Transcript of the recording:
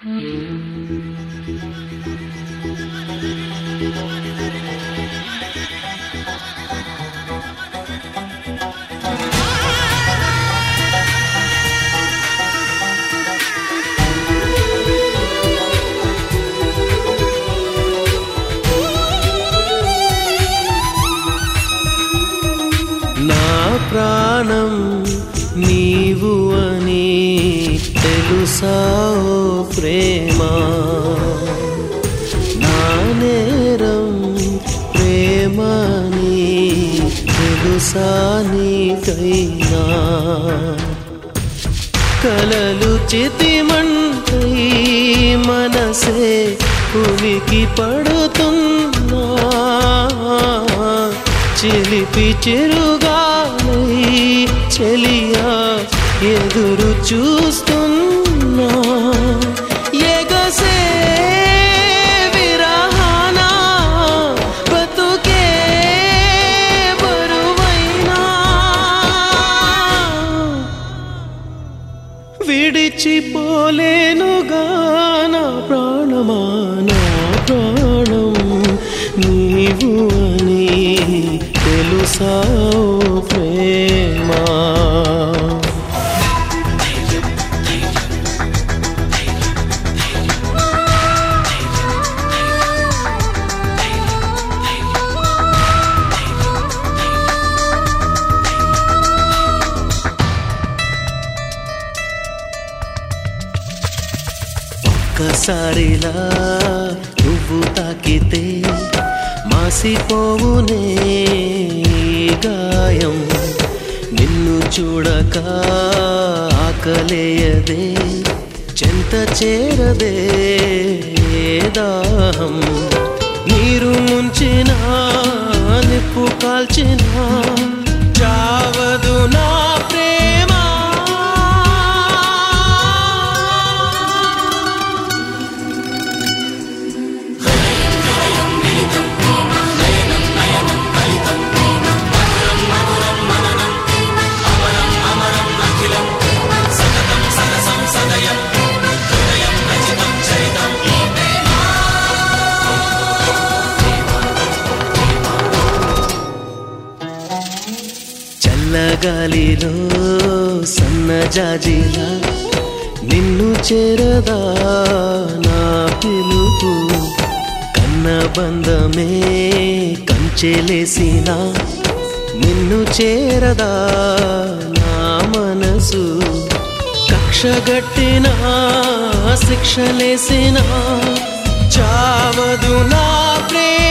నా ప్రాణం నీవు అని తెలుసా ఓ ప్రేమ నా నేరం ప్రేమని తెలుసా నీకైనా కలలు చితిమంటై మనసే ఉనికి పడుతున్నా చిలిపి చెరుగాలై చెలియా ఎదురు చూస్తున్నా ఎగసే విరహాన బతుకే బరువైనా విడిచిపోలేనుగా నా ప్రాణమా నా ప్రాణం నీవు అని తెలుసా ఓ ప్రేమా ఒక్కసారిలా నువ్వు తాకితే మాసిపోవునే ఈ గాయం నిన్ను చూడక ఆకలేయదే చెంత చేరదే దాహం నీరు ముంచిన నిప్పు కాల్చిన చావదు నా ప్రేమ చల్లగాలిలో సన్నజాజిలా నిన్ను చేరదా నా పిలుపు కన్న బంధమే కంచెలేసిన నిన్ను చేరదా నా మనసు కక్షగట్టిన శిక్షలేసిన చావదు నా ప్రేమ